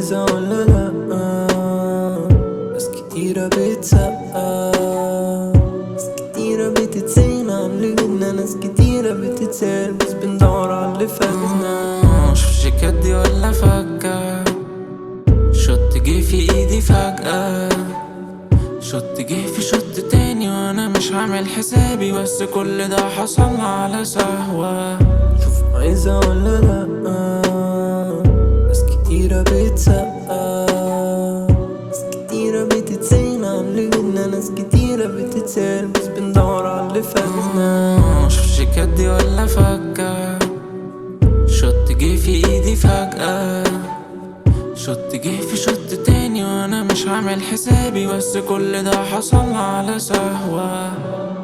عايزة ولا لأ ناس كتيرة بتسقف ناس كتيرة بتتسال عاملينا ناس كتيرة بتتسال بس بندور على اللي فاتنا شوفش كدي ولا فكة شوت جه في ايدي فجأة شوت جه في شوت تاني وانا مش عامل حسابي بس كل ده حصل على سهوة شوف عايزة ولا لأ ناس كتيرة بتسقف ناس كتيرة بتتسال عاملينا ناس كتيرة بتتسال بس بندور على اللي فاتنا شوفش كدي ولا فكة شوت جه في ايدي فجأة شوت جه في شوت تاني وانا مش عامل حسابي بس كل ده حصل على سهوة